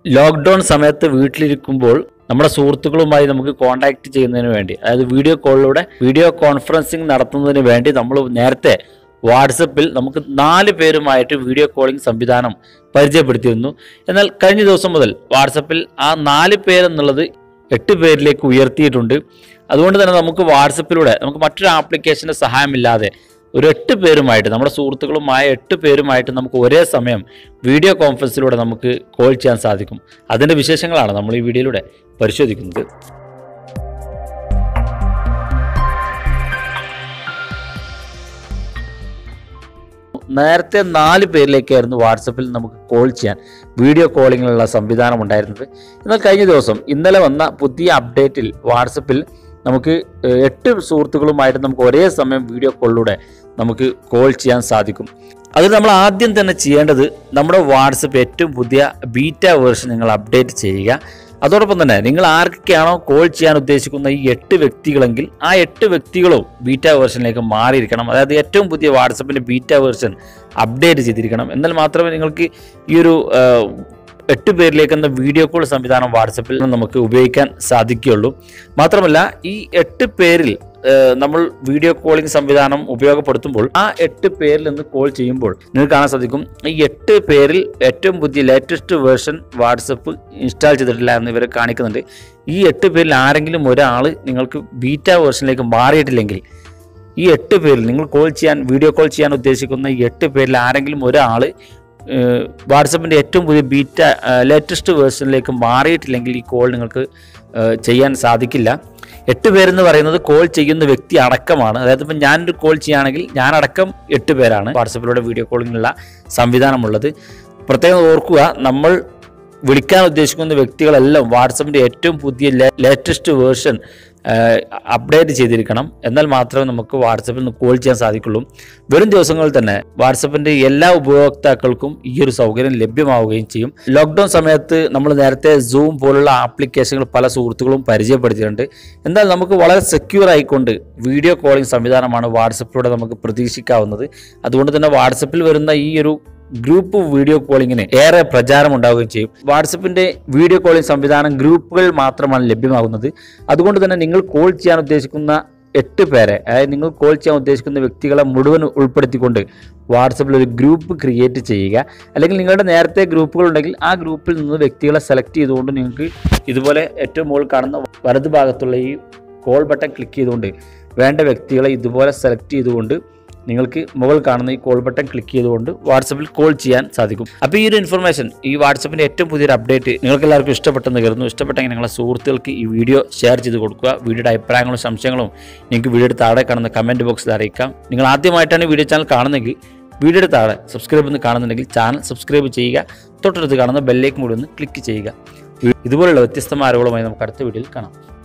lockdown സമയത്ത് വീട്ടിലിരിക്കുമ്പോൾ നമ്മുടെ സുഹൃത്തുക്കളുമായി നമുക്ക് കോൺടാക്ട് ചെയ്യുന്നതിന് വേണ്ടി അതായത് വീഡിയോ കോളിലൂടെ വീഡിയോ കോൺഫറൻസിങ് നടത്തുന്നതിന് വേണ്ടി നമ്മൾ നേരത്തെ വാട്സപ്പിൽ നമുക്ക് നാല് പേരുമായിട്ട് വീഡിയോ കോളിംഗ് സംവിധാനം പരിചയപ്പെടുത്തിയിരുന്നു എന്നാൽ കഴിഞ്ഞ ദിവസം മുതൽ വാട്സപ്പിൽ ആ നാല് പേരെന്നുള്ളത് എട്ട് പേരിലേക്ക് ഉയർത്തിയിട്ടുണ്ട് അതുകൊണ്ട് തന്നെ നമുക്ക് വാട്സപ്പിലൂടെ നമുക്ക് മറ്റൊരു ആപ്ലിക്കേഷൻ്റെ സഹായമില്ലാതെ ഒരു എട്ട് പേരുമായിട്ട് നമ്മുടെ സുഹൃത്തുക്കളുമായ എട്ട് പേരുമായിട്ട് നമുക്ക് ഒരേ സമയം വീഡിയോ കോൺഫറൻസിലൂടെ നമുക്ക് കോൾ ചെയ്യാൻ സാധിക്കും അതിൻ്റെ വിശേഷങ്ങളാണ് നമ്മൾ ഈ വീഡിയോയിലൂടെ പരിശോധിക്കുന്നത് നേരത്തെ നാല് പേരിലേക്കായിരുന്നു വാട്സപ്പിൽ നമുക്ക് കോൾ ചെയ്യാൻ വീഡിയോ കോളിങ്ങിലുള്ള സംവിധാനം ഉണ്ടായിരുന്നത് എന്നാൽ കഴിഞ്ഞ ദിവസം ഇന്നലെ വന്ന പുതിയ അപ്ഡേറ്റിൽ വാട്സപ്പിൽ നമുക്ക് ഏഹ്, എട്ട് സുഹൃത്തുക്കളുമായിട്ട് നമുക്ക് ഒരേ സമയം വീഡിയോ കോളിലൂടെ നമുക്ക് കോൾ ചെയ്യാൻ സാധിക്കും അതിൽ നമ്മൾ ആദ്യം തന്നെ ചെയ്യേണ്ടത് നമ്മുടെ വാട്സപ്പ് ഏറ്റവും പുതിയ ബീറ്റ വേർഷൻ നിങ്ങൾ അപ്ഡേറ്റ് ചെയ്യുക അതോടൊപ്പം തന്നെ നിങ്ങൾ ആർക്കൊക്കെയാണോ കോൾ ചെയ്യാൻ ഉദ്ദേശിക്കുന്ന ഈ എട്ട് വ്യക്തികളെങ്കിൽ ആ എട്ട് വ്യക്തികളും ബീറ്റ വേർഷനിലേക്ക് മാറിയിരിക്കണം അതായത് ഏറ്റവും പുതിയ വാട്സപ്പിൻ്റെ ബീറ്റ വേർഷൻ അപ്ഡേറ്റ് ചെയ്തിരിക്കണം എന്നാൽ മാത്രമേ നിങ്ങൾക്ക് ഈ ഒരു ആ, എട്ട് പേരിലേക്ക് എന്ന വീഡിയോ കോൾ സംവിധാനം വാട്സപ്പിൽ നമുക്ക് ഉപയോഗിക്കാൻ സാധിക്കുകയുള്ളൂ മാത്രമല്ല ഈ എട്ട് പേരിൽ ആ, നമ്മൾ വീഡിയോ കോളിംഗ് സംവിധാനം ഉപയോഗപ്പെടുത്തുമ്പോൾ ആ എട്ട് പേരിൽ നിന്ന് കോൾ ചെയ്യുമ്പോൾ നിങ്ങൾക്ക് കാണാൻ സാധിക്കും ഈ എട്ട് പേരിൽ ഏറ്റവും പുതിയ ലേറ്റസ്റ്റ് വേർഷൻ വാട്സപ്പ് ഇൻസ്റ്റാൾ ചെയ്തിട്ടില്ല എന്ന് ഇവർ കാണിക്കുന്നുണ്ട് ഈ എട്ട് പേരിൽ ആരെങ്കിലും ഒരാൾ നിങ്ങൾക്ക് ബീറ്റ വേർഷനിലേക്ക് മാറിയിട്ടില്ലെങ്കിൽ ഈ എട്ട് പേരിൽ നിങ്ങൾ കോൾ ചെയ്യാൻ വീഡിയോ കോൾ ചെയ്യാൻ ഉദ്ദേശിക്കുന്ന ഈ എട്ട് പേരിൽ ആരെങ്കിലും ഒരാൾ വാട്സപ്പിൻ്റെ ഏറ്റവും പുതിയ ബീറ്റ ലേറ്റസ്റ്റ് വേർഷനിലേക്ക് മാറിയിട്ടില്ലെങ്കിൽ ഈ കോൾ നിങ്ങൾക്ക് ഏഹ്, ചെയ്യാൻ സാധിക്കില്ല എട്ട് പേരെന്ന് പറയുന്നത് കോൾ ചെയ്യുന്ന വ്യക്തി അടക്കമാണ് അതായത് ഇപ്പം ഞാനൊരു കോൾ ചെയ്യുകയാണെങ്കിൽ ഞാനടക്കം എട്ട് പേരാണ് വാട്സപ്പിലൂടെ വീഡിയോ കോളിങ്ങിനുള്ള സംവിധാനമുള്ളത് പ്രത്യേകം ഓർക്കുക നമ്മൾ വിളിക്കാൻ ഉദ്ദേശിക്കുന്ന വ്യക്തികളെല്ലാം വാട്സപ്പിൻ്റെ ഏറ്റവും പുതിയ ലേറ്റസ്റ്റ് വേർഷൻ അപ്ഡേറ്റ് ചെയ്തിരിക്കണം എന്നാൽ മാത്രമേ നമുക്ക് വാട്സപ്പിൽ നിന്ന് കോൾ ചെയ്യാൻ സാധിക്കുള്ളൂ വരും ദിവസങ്ങളിൽ തന്നെ വാട്സപ്പിൻ്റെ എല്ലാ ഉപഭോക്താക്കൾക്കും ഈ ഒരു സൗകര്യം ലഭ്യമാവുകയും ചെയ്യും ലോക്ക്ഡൗൺ സമയത്ത് നമ്മൾ നേരത്തെ സൂം പോലുള്ള ആപ്ലിക്കേഷനുകൾ പല സുഹൃത്തുക്കളും പരിചയപ്പെടുത്തിയിട്ടുണ്ട് എന്നാൽ നമുക്ക് വളരെ സെക്യൂർ ആയിക്കൊണ്ട് വീഡിയോ കോളിംഗ് സംവിധാനമാണ് വാട്സപ്പിലൂടെ നമുക്ക് പ്രതീക്ഷിക്കാവുന്നത് അതുകൊണ്ട് തന്നെ വാട്സപ്പിൽ വരുന്ന ഈ ഒരു ഗ്രൂപ്പ് വീഡിയോ കോളിങ്ങിന് ഏറെ പ്രചാരം ഉണ്ടാവുകയും ചെയ്യും വാട്സപ്പിന്റെ വീഡിയോ കോളിംഗ് സംവിധാനം ഗ്രൂപ്പുകൾ മാത്രമാണ് ലഭ്യമാകുന്നത് അതുകൊണ്ട് തന്നെ നിങ്ങൾ കോൾ ചെയ്യാൻ ഉദ്ദേശിക്കുന്ന എട്ട് പേരെ അതായത് നിങ്ങൾ കോൾ ചെയ്യാൻ ഉദ്ദേശിക്കുന്ന വ്യക്തികളെ മുഴുവൻ ഉൾപ്പെടുത്തിക്കൊണ്ട് വാട്സപ്പിൽ ഒരു ഗ്രൂപ്പ് ക്രിയേറ്റ് ചെയ്യുക അല്ലെങ്കിൽ നിങ്ങളുടെ നേരത്തെ ഗ്രൂപ്പുകൾ ഉണ്ടെങ്കിൽ ആ ഗ്രൂപ്പിൽ നിന്ന് വ്യക്തികളെ സെലക്ട് ചെയ്തുകൊണ്ട് നിങ്ങൾക്ക് ഇതുപോലെ ഏറ്റവും മുകളിൽ കാണുന്ന വലതു ഭാഗത്തുള്ള ഈ കോൾ ബട്ടൺ ക്ലിക്ക് ചെയ്തുകൊണ്ട് വേണ്ട വ്യക്തികളെ ഇതുപോലെ സെലക്ട് ചെയ്തുകൊണ്ട് നിങ്ങൾക്ക് മുകളിൽ കാണുന്ന ഈ കോൾ ബട്ടൺ ക്ലിക്ക് ചെയ്തുകൊണ്ട് വാട്സപ്പിൽ കോൾ ചെയ്യാൻ സാധിക്കും അപ്പോൾ ഈ ഒരു ഇൻഫർമേഷൻ ഈ വാട്സപ്പിൻ്റെ ഏറ്റവും പുതിയൊരു അപ്ഡേറ്റ് നിങ്ങൾക്ക് എല്ലാവർക്കും ഇഷ്ടപ്പെട്ടെന്ന് കരുതുന്നു ഇഷ്ടപ്പെട്ടെങ്കിൽ നിങ്ങളെ സുഹൃത്തുക്കൾക്ക് ഈ വീഡിയോ ഷെയർ ചെയ്ത് കൊടുക്കുക വീഡിയോയുടെ അഭിപ്രായങ്ങളും സംശയങ്ങളും നിങ്ങൾക്ക് വീഡിയോയുടെ താഴെ കാണുന്ന കമൻറ്റ് ബോക്സിൽ അറിയിക്കാം നിങ്ങൾ ആദ്യമായിട്ടാണ് വീഡിയോ ചാനൽ കാണുന്നെങ്കിൽ വീഡിയോയുടെ താഴെ സബ്സ്ക്രൈബ് എന്ന് കാണുന്നുണ്ടെങ്കിൽ ചാനൽ സബ്സ്ക്രൈബ് ചെയ്യുക തൊട്ടടുത്ത് കാണുന്ന ബെല്ലേക്ക് കൂടി ഒന്ന് ക്ലിക്ക് ചെയ്യുക ഇതുപോലുള്ള വ്യത്യസ്തമായ അറിവുകളുമായി നമുക്ക് അടുത്ത വീഡിയോയിൽ കാണാം